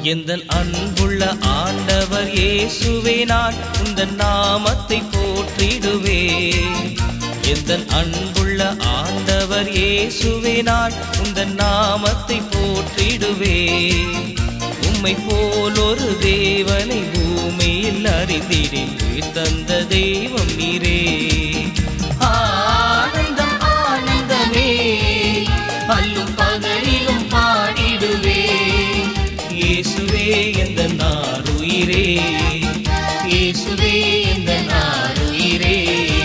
எந்த அன்புள்ள ஆண்டவர் இயேசுவே நான் உந்தன் நாமத்தை போற்றிடுவே எந்த அன்புள்ள ஆண்டவர் இயேசுவே நான் உந்தன் நாமத்தை போற்றிடுவே உம்மை போல் ஒரு தேவனை பூமியில் அறிந்திடேன் உயிர் தந்த தெய்வம் நீரே ஆனந்தம் ஆனந்தமே அல்லும் பகலிலும் பாடிடுவே இயேசுவே எந்த நாருயிரே இயேசுவே எந்த நாருயிரே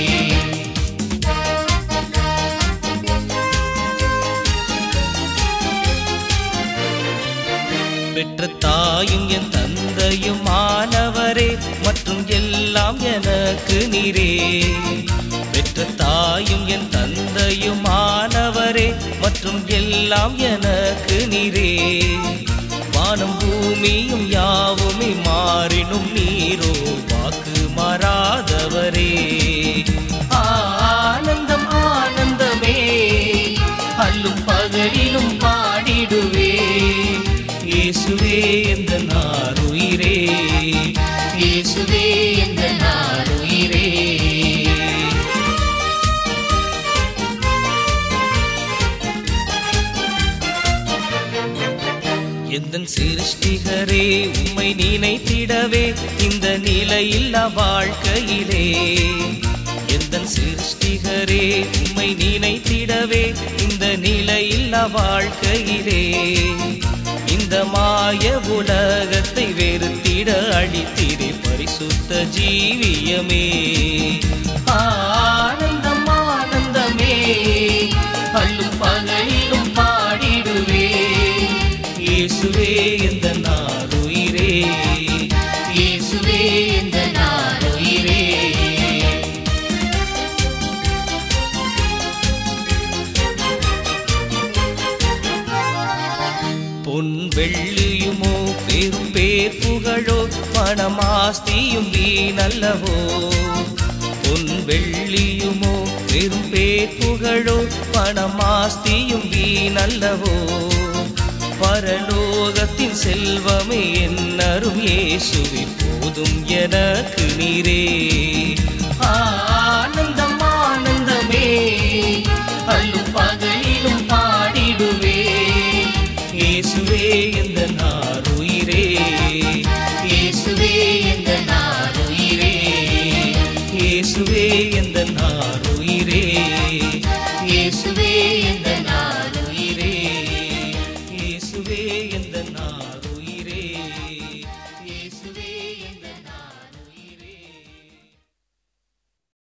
பெற்ற தாயும் என் தந்தையும் மாணவரே மற்றும் எல்லாம் எனக்கு நீரே பெற்ற தாயும் என் தந்தையும் மாணவரே மற்றும் எல்லாம் எனக்கு நீரே வானம் பூமியும் யாவுமே மாறினும் நீரோ வாக்கு மாறாதவரே ஆனந்தம் ஆனந்தமே அல்லும் பகலிலும் பாடிடுவே இயேசுவே எந்த நாருயிரே இயேசுவே எந்த நாருயிரே எந்தன் சிருஷ்டிகரே உம்மை நினைத்திடவே இந்த நிலையில்லா வாழ்க்கையிலே எந்தன் சிருஷ்டிகரே உம்மை நினைத்திடவே இந்த நிலையில்லா வாழ்க்கையிலே இந்த மாய உலகத்தை வெறுத்திட அழித்திரே பரிசுத்த ஜீவியமே ஆனந்தம் ஆனந்தமே அல்லும் பகலிலும் பாடிடுவே இயேசுவே எந்த நாருயிரே இயேசுவே எந்த நாருயிரே பொன் வெள்ளியுமோ பெரும் பேர் புகழோ பணமாஸ்தியும் வீணல்லவோ பொன் வெள்ளியுமோ பெரும் பேர் புகழோ பணமாஸ்தியும் வீணல்லவோ பரலோகத்தின் செல்வமே என்னரும் இயேசுவி போதும் எனக்கு நீரே ஆனந்தம் ஆனந்தமே அல்லும் பகலிலும் பாடிடுவே இயேசுவே எந்த நாருயிரே இயேசுவே எந்த நாருயிரே இயேசுவே எந்த நாருயிரே இயேசுவே எந்த நாருயிரே இயேசுவே எந்த நாருயிரே